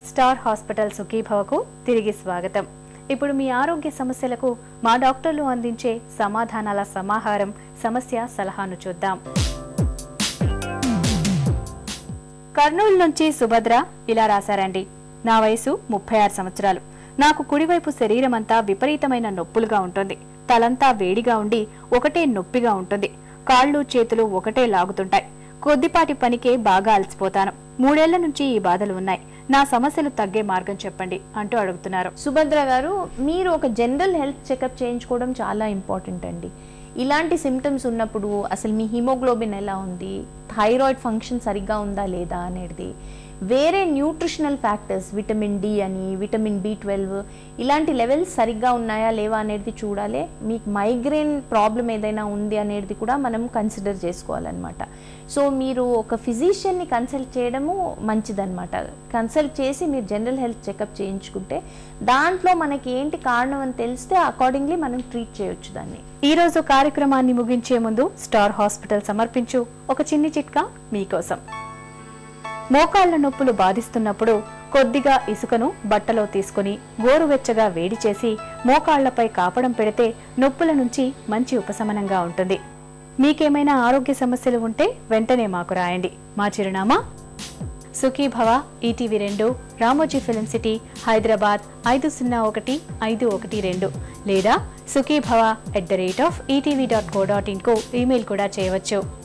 star hospital సుఖీభవకు తిరిగి స్వాగతం ఇప్పుడు మీ ఆరోగ్య సమస్యలకు మా డాక్టర్లు అందించే సమాధానాల సమాహారం సమస్య సలహాను చూద్దాం కర్నూలు నుంచి సుభద్ర ఇలా రాశారండి నా వయసు ముప్పై ఆరు సంవత్సరాలు నాకు కుడివైపు శరీరం అంతా విపరీతమైన నొప్పులుగా ఉంటుంది తలంతా వేడిగా ఉండి ఒకటే నొప్పిగా ఉంటుంది కాళ్ళు చేతులు ఒకటే లాగుతుంటాయి కొద్దిపాటి పనికే బాగా అలసిపోతాను మూడేళ్ల నుంచి ఈ బాధలు ఉన్నాయి నా సమస్యలు తగ్గే మార్గం చెప్పండి అంటూ అడుగుతున్నారు సుభద్ర గారు మీరు ఒక జనరల్ హెల్త్ చెకప్ చేయించుకోవడం చాలా ఇంపార్టెంట్ అండి ఇలాంటి సిమ్టమ్స్ ఉన్నప్పుడు అసలు మీ హిమోగ్లోబిన్ ఎలా ఉంది థైరాయిడ్ ఫంక్షన్ సరిగ్గా ఉందా లేదా అనేది వేరే న్యూట్రిషనల్ ఫ్యాక్టర్స్ విటమిన్ డి అని విటమిన్ బి ట్వెల్వ్ ఇలాంటి లెవెల్స్ సరిగ్గా ఉన్నాయా లేవా అనేది చూడాలి మీకు మైగ్రేన్ ప్రాబ్లం ఏదైనా ఉంది అనేది కూడా మనం కన్సిడర్ చేసుకోవాలన్నమాట సో మీరు ఒక ఫిజిషియన్ని కన్సల్ట్ చేయడము మంచిదన్నమాట కన్సల్ట్ చేసి మీరు జనరల్ హెల్త్ చెకప్ చేయించుకుంటే దాంట్లో మనకి ఏంటి కారణం అని తెలిస్తే అకార్డింగ్లీ మనం ట్రీట్ చేయొచ్చు దాన్ని ఈ రోజు కార్యక్రమాన్ని ముగించే ముందు స్టార్ హాస్పిటల్ సమర్పించు ఒక చిన్ని చిట్కా మీకోసం మోకాళ్ల నొప్పులు బాధిస్తున్నప్పుడు కొద్దిగా ఇసుకను బట్టలో తీసుకుని గోరువెచ్చగా వేడి చేసి మోకాళ్లపై కాపడం పెడితే నొప్పుల నుంచి మంచి ఉపశమనంగా ఉంటుంది మీకేమైనా ఆరోగ్య సమస్యలు ఉంటే వెంటనే మాకు రాయండి మా చిరునామా సుఖీభవ ఈటీవీ రెండు రామోజీ ఫిలిం సిటీ హైదరాబాద్ ఐదు సున్నా ఒకటి ఐదు ఒకటి రెండు లేదా Sukhibhava at the rate of ETV dot co dot ఇన్కు ఈమెయిల్ కూడా చేయవచ్చు